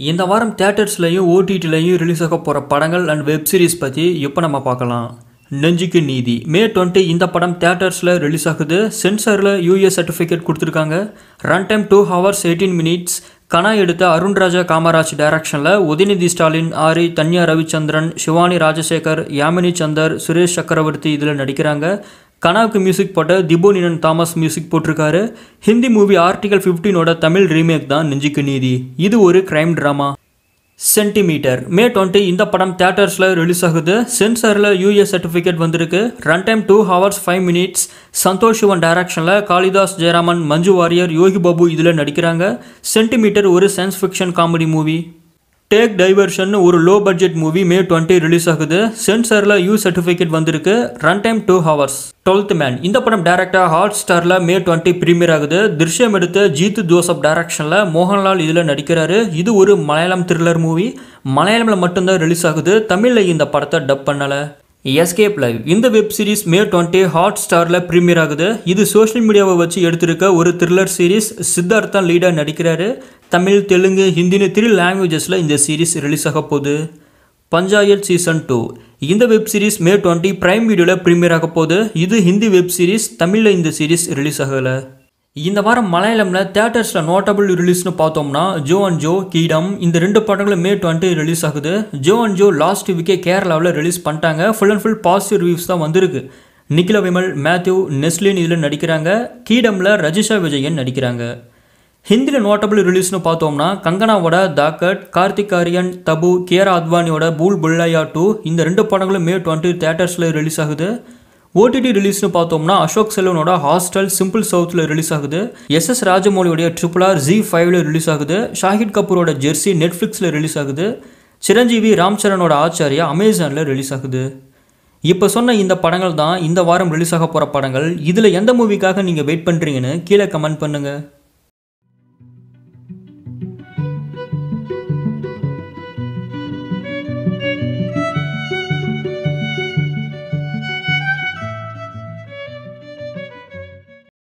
இந்த வாரம் தேட்டர்ஸ்லையும் ஓடிடிலையும் ரிலீஸ் ஆக போகிற படங்கள் அண்ட் வெப் சீரிஸ் பற்றி இப்போ நம்ம பார்க்கலாம் நெஞ்சுக்கு நீதி மே டுவெண்ட்டி இந்த படம் தேட்டர்ஸில் ரிலீஸ் ஆகுது சென்சாரில் யூஎஸ் சர்டிஃபிகேட் கொடுத்துருக்காங்க run time two hours eighteen minutes Kanaa எடுத்த அருண்ராஜா காமராஜ் டைரக்ஷனில் உதயநிதி ஸ்டாலின் ஆரி தன்யா ரவிச்சந்திரன் சிவானி ராஜசேகர் யாமினி சந்தர் சுரேஷ் சக்கரவர்த்தி இதில் நடிக்கிறாங்க கனாவுக்கு மியூசிக் போட்ட திபோனினன் தாமஸ் மியூசிக் போட்டிருக்காரு ஹிந்தி மூவி ஆர்டிகல் ஃபிஃப்டீனோட தமிழ் ரீமேக் தான் நெஞ்சுக்கு நீதி இது ஒரு crime drama centimetre May twenty இந்த படம் தேட்டர்ஸில் ரிலீஸ் ஆகுது சென்சாரில் யூஎஸ் சர்டிஃபிகேட் வந்திருக்கு run time two hours five minutes Santosh Sivan டைரக்ஷனில் காளிதாஸ் ஜெயராமன் மஞ்சு வாரியர் யோகி பாபு இதில் நடிக்கிறாங்க சென்டிமீட்டர் ஒரு science fiction comedy movie take diversion ஒரு low budget movie May twenty release ஆகுது சென்சாரில் யூ சர்டிஃபிகேட் வந்திருக்கு run time two hours twelfth man இந்த படம் டேரக்டாக ஹாட் ஸ்டாரில் மே டுவெண்ட்டி ப்ரீமியர் ஆகுது திருஷ்யம் எடுத்த ஜீத் ஜோசப் டைரக்ஷனில் மோகன்லால் இதில் நடிக்கிறாரு இது ஒரு மலையாளம் த்ரில்லர் மூவி மலையாளமில் மட்டும்தான் ரிலீஸ் ஆகுது தமிழில் இந்த படத்தை டப் பண்ணலை எஸ்கேப் லைவ் இந்த web series May twenty hot ஸ்டாரில் ப்ரீமியர் ஆகுது இது சோஷியல் மீடியாவை வச்சு எடுத்திருக்க ஒரு த்ரில்லர் சீரிஸ் சித்தார்த் தான் லீடாக நடிக்கிறாரு தமிழ் தெலுங்கு ஹிந்தின்னு த்ரீ லாங்குவேஜஸில் இந்த சீரிஸ் ரிலீஸ் ஆக போகுது பஞ்சாயத் சீசன் டூ இந்த web series May twenty Prime வீடியோவில் ப்ரீமியர் ஆக போகுது இது ஹிந்தி வெப் சீரிஸ் தமிழில் இந்த சீரிஸ் ரிலீஸ் ஆகலை இந்த வாரம் மலையாளமில் தேட்டர்ஸில் நோட்டபிள் ரிலீஸ்னு பார்த்தோம்னா ஜோ அண்ட் ஜோ கீடம் இந்த ரெண்டு படங்களும் மே டுவெண்ட்டி ரிலீஸ் ஆகுது ஜோ அண்ட் ஜோ லாஸ்ட் வீக்கே கேரளாவில் ரிலீஸ் பண்ணிட்டாங்க full and full positive reviews தான் வந்திருக்கு நிக்கில விமல் மேத்யூ நெஸ்லின் இதில் நடிக்கிறாங்க கீடமில் ரஜிஷா விஜயன் நடிக்கிறாங்க ஹிந்தியில் நோட்டபிள் ரிலீஸ்னு பார்த்தோம்னா கங்கனாவோட தாக்கட் கார்த்திக் ஆரியன் தபு கேரா அத்வானியோட பூல் புல்லையா டூ இந்த ரெண்டு படங்களும் மே டுவெண்ட்டி தேட்டர்ஸில் ரிலீஸ் ஆகுது ஓடிடி ரிலீஸ்னு பார்த்தோம்னா அசோக் செல்வனோட ஹாஸ்டல் சிம்பிள் சவுத்தில் ரிலீஸ் ஆகுது எஸ் எஸ் ராஜமௌலியோடைய ட்ரிபிள் ஆர் ஜி ஃபைவ்ல ரிலீஸ் ஆகுது ஷாஹித் கபூரோட ஜெர்சி நெட்ஃப்ளிக்ஸில் ரிலீஸ் ஆகுது சிரஞ்சீவி ராம் சரணோட ஆச்சாரியா அமேசானில் ரிலீஸ் ஆகுது இப்போ சொன்ன இந்த படங்கள் தான் இந்த வாரம் ரிலீஸ் ஆக போகிற படங்கள் இதில் எந்த மூவிக்காக நீங்கள் வெயிட் பண்ணுறீங்கன்னு கீழே கமெண்ட் பண்ணுங்கள்